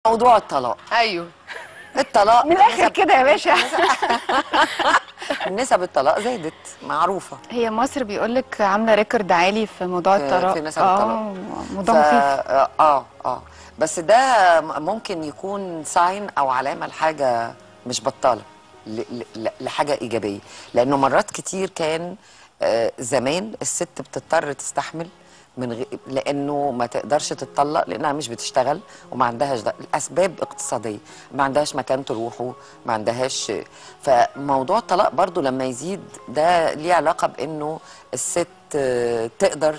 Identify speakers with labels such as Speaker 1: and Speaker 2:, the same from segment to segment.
Speaker 1: موضوع الطلاق
Speaker 2: ايوه
Speaker 1: الطلاق
Speaker 3: من الاخر كده يا باشا
Speaker 1: نسب الطلاق زادت معروفه
Speaker 3: هي مصر بيقول لك عامله ريكورد عالي في موضوع
Speaker 1: في-
Speaker 3: الطلاق
Speaker 1: في نسب
Speaker 3: آه،
Speaker 1: الطلاق.
Speaker 3: موضوع
Speaker 1: ف-
Speaker 3: مخيف
Speaker 1: اه اه بس ده م- ممكن يكون ساين او علامه لحاجه مش بطاله ل- ل- لحاجه ايجابيه لانه مرات كتير كان آه، زمان الست بتضطر تستحمل من غير لانه ما تقدرش تتطلق لانها مش بتشتغل وما عندهاش ده الاسباب اقتصاديه ما عندهاش مكان تروحه ما عندهاش فموضوع الطلاق برضو لما يزيد ده ليه علاقه بانه الست آه، تقدر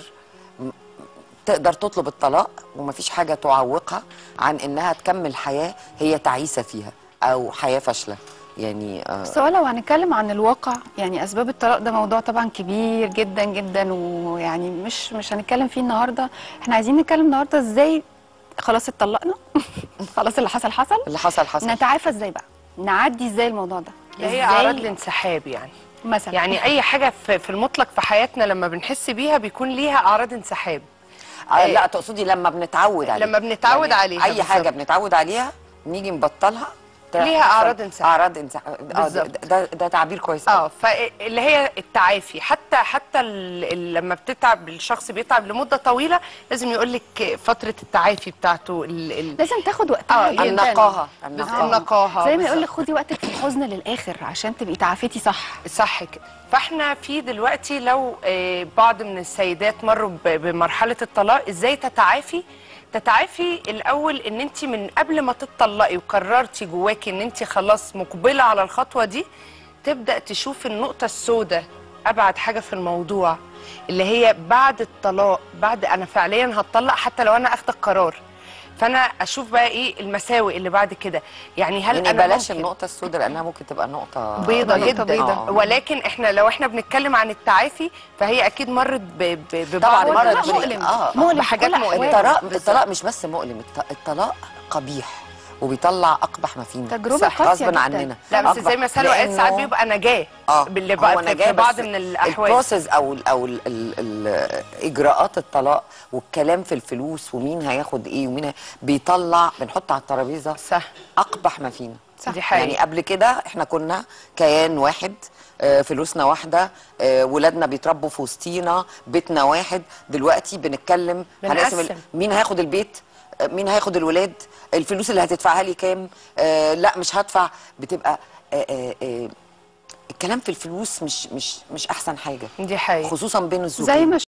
Speaker 1: تقدر تطلب الطلاق ومفيش حاجة تعوقها عن إنها تكمل حياة هي تعيسة فيها أو حياة فاشلة يعني آه
Speaker 3: بس هو لو هنتكلم عن الواقع يعني اسباب الطلاق ده موضوع طبعا كبير جدا جدا ويعني مش مش هنتكلم فيه النهارده احنا عايزين نتكلم النهارده ازاي خلاص اتطلقنا خلاص اللي حصل حصل
Speaker 1: اللي حصل حصل
Speaker 3: نتعافى ازاي بقى نعدي ازاي الموضوع ده
Speaker 2: اللي هي
Speaker 3: إزاي
Speaker 2: اعراض الانسحاب يعني
Speaker 3: مثلا
Speaker 2: يعني اي حاجه في, في المطلق في حياتنا لما بنحس بيها بيكون ليها اعراض انسحاب
Speaker 1: آه لا تقصدي لما بنتعود عليها
Speaker 2: لما بنتعود عليها
Speaker 1: أي حاجة
Speaker 2: بالظبط.
Speaker 1: بنتعود عليها نيجي نبطلها ت-
Speaker 2: ليها
Speaker 1: تحصل
Speaker 2: أعراض انسحاب.
Speaker 1: أعراض انسحاب آه
Speaker 2: بالظبط.
Speaker 1: ده, ده, ده تعبير كويس
Speaker 2: اه فاللي هي التعافي حتى حتى ال- ال- لما بتتعب الشخص بيتعب لمده طويله لازم يقول لك فتره التعافي بتاعته ال ال
Speaker 3: لازم تاخد وقتها
Speaker 2: اه
Speaker 3: جدا
Speaker 1: النقاهة
Speaker 2: بس-
Speaker 1: النقاهة
Speaker 2: النقاهه
Speaker 3: زي ما يقول لك
Speaker 2: بالظبط.
Speaker 3: خدي وقتك في الحزن للاخر عشان تبقي تعافيتي صح
Speaker 2: صح كده فاحنا في دلوقتي لو آه، بعض من السيدات مروا ب- بمرحله الطلاق ازاي تتعافي تتعافي الاول ان انت من قبل ما تتطلقي وقررتي جواكي ان انت خلاص مقبله على الخطوه دي تبدا تشوف النقطه السوداء ابعد حاجه في الموضوع اللي هي بعد الطلاق بعد انا فعليا هتطلق حتى لو انا اخد القرار فانا اشوف بقى ايه المساوئ اللي بعد كده يعني هل
Speaker 1: يعني
Speaker 2: انا
Speaker 1: بلاش
Speaker 2: ممكن
Speaker 1: النقطة السوداء لأنها ممكن تبقى نقطة
Speaker 2: بيضة
Speaker 3: نقطة
Speaker 2: جدا
Speaker 3: بيضة.
Speaker 1: آه.
Speaker 2: ولكن احنا لو احنا بنتكلم عن التعافي فهي اكيد مرت ب- ب- ببعض
Speaker 1: طبعا
Speaker 3: الطلاق
Speaker 1: مرت
Speaker 2: المشاكل.
Speaker 3: مؤلم.
Speaker 1: آه
Speaker 3: مؤلم
Speaker 2: بحاجات
Speaker 3: في كل
Speaker 2: مؤلمة.
Speaker 3: الأحوال.
Speaker 1: الطلاق
Speaker 2: بالظبط.
Speaker 1: الطلاق مش بس مؤلم الط- الطلاق قبيح وبيطلع اقبح ما فينا
Speaker 3: تجربة
Speaker 2: صح،
Speaker 3: قاسية
Speaker 1: غصبا
Speaker 3: جدا.
Speaker 1: عننا
Speaker 2: لا بس
Speaker 1: أقبح.
Speaker 2: زي ما سالوا قال ساعات
Speaker 1: لأنه-
Speaker 2: بيبقى نجاه
Speaker 1: اه
Speaker 2: باللي
Speaker 1: هو
Speaker 2: بقى في,
Speaker 1: نجاة
Speaker 2: في بعض
Speaker 1: بس
Speaker 2: من الاحوال
Speaker 1: البروسيس او ال او ال ال ال اجراءات الطلاق والكلام في الفلوس ومين هياخد ايه ومين هي- بيطلع بنحط على الترابيزه
Speaker 2: صح
Speaker 1: اقبح ما فينا
Speaker 2: صح. دي حقيقة.
Speaker 1: يعني قبل كده احنا كنا كيان واحد آه، فلوسنا واحده آه، ولادنا بيتربوا في وسطينا بيتنا واحد دلوقتي بنتكلم هنقسم ال-
Speaker 2: بنقسم.
Speaker 1: مين هياخد البيت آه، مين هياخد الولاد الفلوس اللي هتدفعها لي كام آه، لا مش هدفع بتبقى آه، آه، آه، الكلام في الفلوس مش مش مش احسن حاجه
Speaker 2: دي حقيقة
Speaker 1: خصوصا بين الزوجين
Speaker 3: زي ما